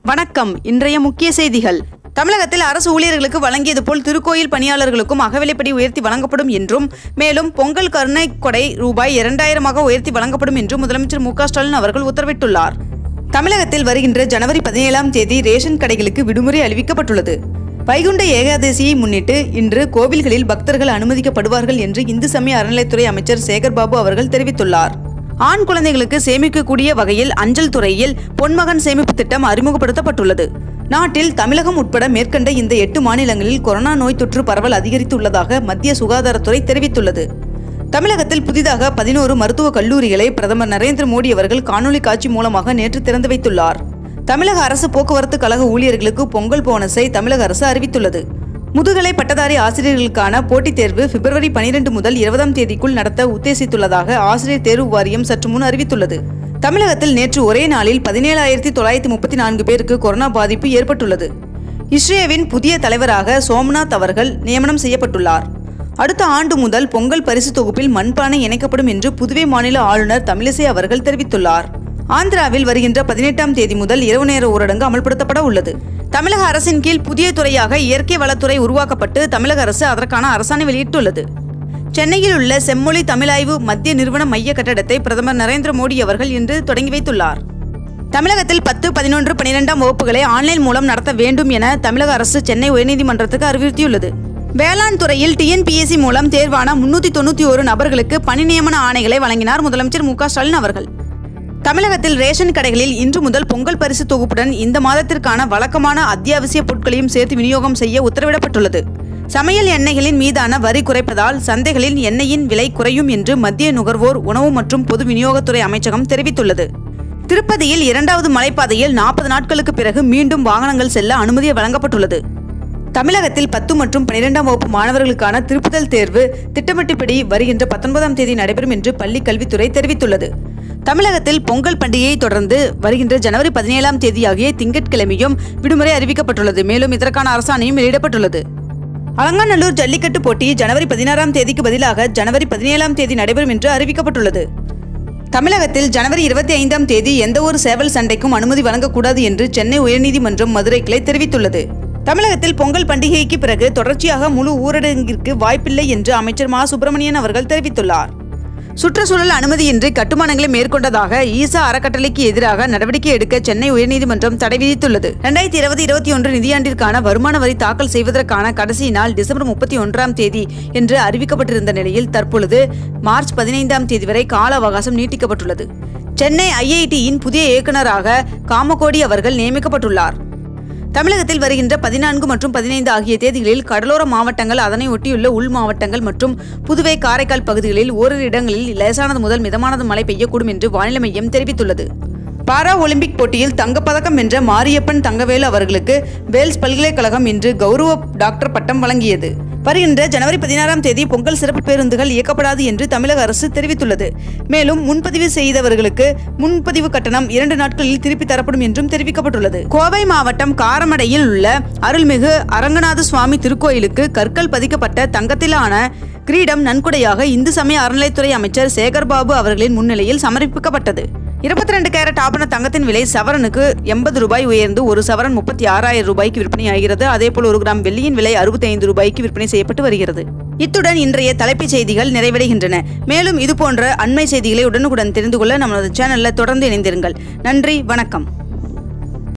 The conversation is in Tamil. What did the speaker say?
வணக்கம் இன்றைய முக்கிய செய்திகள் தமிழகத்தில் அரசு ஊழியர்களுக்கு வழங்கியது போல் திருக்கோயில் பணியாளர்களுக்கும் அகவிலைப்படி உயர்த்தி வழங்கப்படும் என்றும் மேலும் பொங்கல் கருணை கொடை ரூபாய் இரண்டாயிரமாக உயர்த்தி வழங்கப்படும் என்றும் முதலமைச்சர் மு க ஸ்டாலின் அவர்கள் உத்தரவிட்டுள்ளார் தமிழகத்தில் வருகின்ற ஜனவரி பதினேழாம் தேதி ரேஷன் கடைகளுக்கு விடுமுறை அறிவிக்கப்பட்டுள்ளது வைகுண்ட ஏகாதசியை முன்னிட்டு இன்று கோவில்களில் பக்தர்கள் அனுமதிக்கப்படுவார்கள் என்று இந்து சமய அறநிலைத்துறை அமைச்சர் சேகர்பாபு அவர்கள் தெரிவித்துள்ளார் ஆண் குழந்தைகளுக்கு சேமிக்கக்கூடிய வகையில் அஞ்சல் துறையில் பொன்மகன் சேமிப்பு திட்டம் அறிமுகப்படுத்தப்பட்டுள்ளது நாட்டில் தமிழகம் உட்பட மேற்கண்ட இந்த எட்டு மாநிலங்களில் கொரோனா நோய் தொற்று பரவல் அதிகரித்துள்ளதாக மத்திய சுகாதாரத்துறை தெரிவித்துள்ளது தமிழகத்தில் புதிதாக பதினோரு மருத்துவக் கல்லூரிகளை பிரதமர் நரேந்திர மோடி அவர்கள் காணொலி காட்சி மூலமாக நேற்று திறந்து வைத்துள்ளார் தமிழக அரசு போக்குவரத்து கழக ஊழியர்களுக்கு பொங்கல் போனஸை தமிழக அரசு அறிவித்துள்ளது முதுகலை பட்டதாரி ஆசிரியர்களுக்கான போட்டித் தேர்வு பிப்ரவரி பனிரெண்டு முதல் இருபதாம் தேதிக்குள் நடத்த உத்தேசித்துள்ளதாக ஆசிரியர் தேர்வு வாரியம் சற்று முன் அறிவித்துள்ளது தமிழகத்தில் நேற்று ஒரே நாளில் பதினேழாயிரத்தி தொள்ளாயிரத்தி முப்பத்தி நான்கு பேருக்கு கொரோனா பாதிப்பு ஏற்பட்டுள்ளது இஸ்ரேவின் புதிய தலைவராக சோம்நாத் அவர்கள் நியமனம் செய்யப்பட்டுள்ளார் அடுத்த ஆண்டு முதல் பொங்கல் பரிசு தொகுப்பில் மண்பானை இணைக்கப்படும் என்று புதுவை மாநில ஆளுநர் தமிழிசை அவர்கள் தெரிவித்துள்ளார் ஆந்திராவில் வருகின்ற பதினெட்டாம் தேதி முதல் இரவு நேர ஊரடங்கு அமல்படுத்தப்பட உள்ளது தமிழக அரசின் கீழ் புதிய துறையாக இயற்கை வளத்துறை உருவாக்கப்பட்டு தமிழக அரசு அதற்கான அரசாணை வெளியிட்டுள்ளது சென்னையில் உள்ள செம்மொழி தமிழாய்வு மத்திய நிறுவன மைய கட்டடத்தை பிரதமர் நரேந்திர மோடி அவர்கள் இன்று தொடங்கி வைத்துள்ளார் தமிழகத்தில் பத்து பதினொன்று பனிரெண்டாம் வகுப்புகளை ஆன்லைன் மூலம் நடத்த வேண்டும் என தமிழக அரசு சென்னை உயர்நீதிமன்றத்துக்கு அறிவுறுத்தியுள்ளது வேளாண் துறையில் டிஎன்பிஎஸ்சி மூலம் தேர்வான முன்னூத்தி தொண்ணூத்தி ஒரு நபர்களுக்கு பணி நியமன ஆணைகளை வழங்கினார் முதலமைச்சர் மு க ஸ்டாலின் அவர்கள் தமிழகத்தில் ரேஷன் கடைகளில் இன்று முதல் பொங்கல் பரிசு தொகுப்புடன் இந்த மாதத்திற்கான வழக்கமான அத்தியாவசிய பொருட்களையும் சேர்த்து விநியோகம் செய்ய உத்தரவிடப்பட்டுள்ளது சமையல் எண்ணெய்களின் மீதான வரி குறைப்பதால் சந்தைகளில் எண்ணெயின் விலை குறையும் என்று மத்திய நுகர்வோர் உணவு மற்றும் பொது விநியோகத்துறை அமைச்சகம் தெரிவித்துள்ளது திருப்பதியில் இரண்டாவது மலைப்பாதையில் நாற்பது நாட்களுக்கு பிறகு மீண்டும் வாகனங்கள் செல்ல அனுமதி வழங்கப்பட்டுள்ளது தமிழகத்தில் பத்து மற்றும் பனிரெண்டாம் வகுப்பு மாணவர்களுக்கான திருப்புதல் தேர்வு திட்டமிட்டபடி வருகின்ற பத்தொன்பதாம் தேதி நடைபெறும் என்று பள்ளி கல்வித்துறை தெரிவித்துள்ளது தமிழகத்தில் பொங்கல் பண்டிகையை தொடர்ந்து வருகின்ற ஜனவரி பதினேழாம் தேதி ஆகிய திங்கட்கிழமையும் விடுமுறை அறிவிக்கப்பட்டுள்ளது மேலும் இதற்கான அரசாணையும் வெளியிடப்பட்டுள்ளது அலங்காநல்லூர் ஜல்லிக்கட்டு போட்டி ஜனவரி பதினாறாம் தேதிக்கு பதிலாக ஜனவரி பதினேழாம் தேதி நடைபெறும் என்று அறிவிக்கப்பட்டுள்ளது தமிழகத்தில் ஜனவரி இருபத்தி ஐந்தாம் தேதி எந்தவொரு சேவல் சண்டைக்கும் அனுமதி வழங்கக்கூடாது என்று சென்னை உயர்நீதிமன்றம் மதுரை கிளை தெரிவித்துள்ளது தமிழகத்தில் பொங்கல் பண்டிகைக்கு பிறகு தொடர்ச்சியாக முழு ஊரடங்கிற்கு வாய்ப்பில்லை என்று அமைச்சர் மா சுப்பிரமணியன் அவர்கள் தெரிவித்துள்ளார் சுற்றுச்சூழல் அனுமதியின்றி கட்டுமானங்களை மேற்கொண்டதாக ஈசா அறக்கட்டளைக்கு எதிராக நடவடிக்கை எடுக்க சென்னை உயர்நீதிமன்றம் தடை விதித்துள்ளது இரண்டாயிரத்தி இருபது இருபத்தி ஒன்று நிதியாண்டிற்கான வருமான வரி தாக்கல் செய்வதற்கான கடைசி நாள் டிசம்பர் முப்பத்தி ஒன்றாம் தேதி என்று அறிவிக்கப்பட்டிருந்த நிலையில் தற்பொழுது மார்ச் பதினைந்தாம் தேதி வரை கால அவகாசம் நீட்டிக்கப்பட்டுள்ளது சென்னை ஐஐடியின் புதிய இயக்குநராக காமகோடி அவர்கள் நியமிக்கப்பட்டுள்ளார் தமிழகத்தில் வருகின்ற பதினான்கு மற்றும் பதினைந்து ஆகிய தேதிகளில் கடலோர மாவட்டங்கள் அதனை ஒட்டியுள்ள உள் மாவட்டங்கள் மற்றும் புதுவை காரைக்கால் பகுதிகளில் ஓரிரு இடங்களில் லேசானது முதல் மிதமானது மழை பெய்யக்கூடும் என்று வானிலை மையம் தெரிவித்துள்ளது பாரா ஒலிம்பிக் போட்டியில் தங்கப்பதக்கம் வென்ற மாரியப்பன் தங்கவேலு அவர்களுக்கு வேல்ஸ் பல்கலைக்கழகம் இன்று கௌரவ டாக்டர் பட்டம் வழங்கியது வருகின்ற ஜனவரி பதினாறாம் தேதி பொங்கல் சிறப்பு பேருந்துகள் இயக்கப்படாது என்று தமிழக அரசு தெரிவித்துள்ளது மேலும் முன்பதிவு செய்தவர்களுக்கு முன்பதிவு கட்டணம் இரண்டு நாட்களில் திருப்பி தரப்படும் என்றும் தெரிவிக்கப்பட்டுள்ளது கோவை மாவட்டம் காரமடையில் உள்ள அருள்மிகு அரங்கநாத சுவாமி திருக்கோயிலுக்கு கற்கள் பதிக்கப்பட்ட தங்கத்திலான கிரீடம் நன்கொடையாக இந்து சமய அறநிலைத்துறை அமைச்சர் சேகர்பாபு அவர்களின் முன்னிலையில் சமர்ப்பிக்கப்பட்டது இருபத்தி ரெண்டு கேரட் ஆபண தங்கத்தின் விலை சவரனுக்கு எண்பது ரூபாய் உயர்ந்து ஒரு சவரன் முப்பத்தி ஆறாயிரம் ரூபாய்க்கு விற்பனையாகிறது அதேபோல் ஒரு கிராம் வெள்ளியின் விலை அறுபத்தி ஐந்து ரூபாய்க்கு விற்பனை செய்யப்பட்டு வருகிறது இத்துடன் இன்றைய தலைப்புச் செய்திகள் நிறைவடைகின்றன மேலும் இதுபோன்ற அண்மை செய்திகளை உடனுக்குடன் தெரிந்து கொள்ள நமது சேனலில் தொடர்ந்து இணைந்திருங்கள் நன்றி வணக்கம்